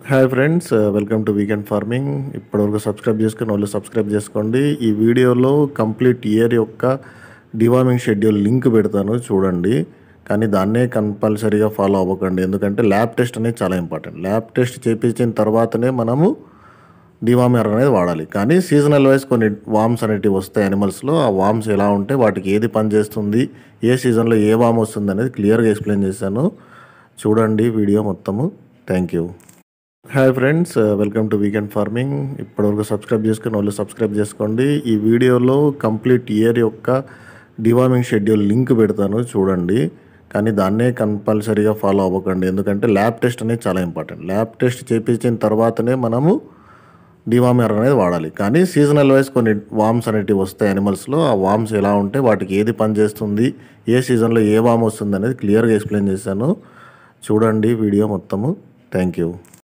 hi friends welcome to weekend farming ఇప్పటివరకు subscribe చేసుకుని వాళ్ళు సబ్స్క్రైబ్ చేసుకోండి ఈ వీడియోలో కంప్లీట్ ఇయర్ యొక్క డివార్మింగ్ షెడ్యూల్ లింక్ పెడతాను చూడండి కానీ దాన్నే కంపల్సరీగా ఫాలో అవ్వకండి ఎందుకంటే ల్యాబ్ టెస్ట్ అనేది చాలా ఇంపార్టెంట్ ల్యాబ్ టెస్ట్ చేపించిన తర్వాతనే మనము డివామర్ అనేది వాడాలి కానీ సీజనల్ వైజ్ కొన్ని వామ్స్ అనేటివి వస్తాయి అనిమల్స్లో ఆ వామ్స్ ఎలా ఉంటే వాటికి ఏది పని చేస్తుంది ఏ సీజన్లో ఏ వామ్ వస్తుంది అనేది క్లియర్గా ఎక్స్ప్లెయిన్ చేశాను చూడండి వీడియో మొత్తము thank you hi friends welcome to weekend farming ఇప్పటివరకు సబ్స్క్రైబ్ చేసుకుని వాళ్ళు సబ్స్క్రైబ్ చేసుకోండి ఈ వీడియోలో కంప్లీట్ ఇయర్ యొక్క డివార్మింగ్ షెడ్యూల్ లింక్ పెడతాను చూడండి కానీ దాన్నే కంపల్సరీగా ఫాలో అవ్వకండి ఎందుకంటే ల్యాబ్ టెస్ట్ అనేది చాలా ఇంపార్టెంట్ ల్యాబ్ టెస్ట్ చేపించిన తర్వాతనే మనము డివామర్ అనేది వాడాలి కానీ సీజనల్ వైజ్ కొన్ని వామ్స్ అనేటివి వస్తాయి అనిమల్స్లో ఆ వామ్స్ ఎలా ఉంటే వాటికి ఏది పని చేస్తుంది ఏ సీజన్లో ఏ వామ్ వస్తుంది అనేది క్లియర్గా ఎక్స్ప్లెయిన్ చేశాను చూడండి వీడియో మొత్తము థ్యాంక్ యూ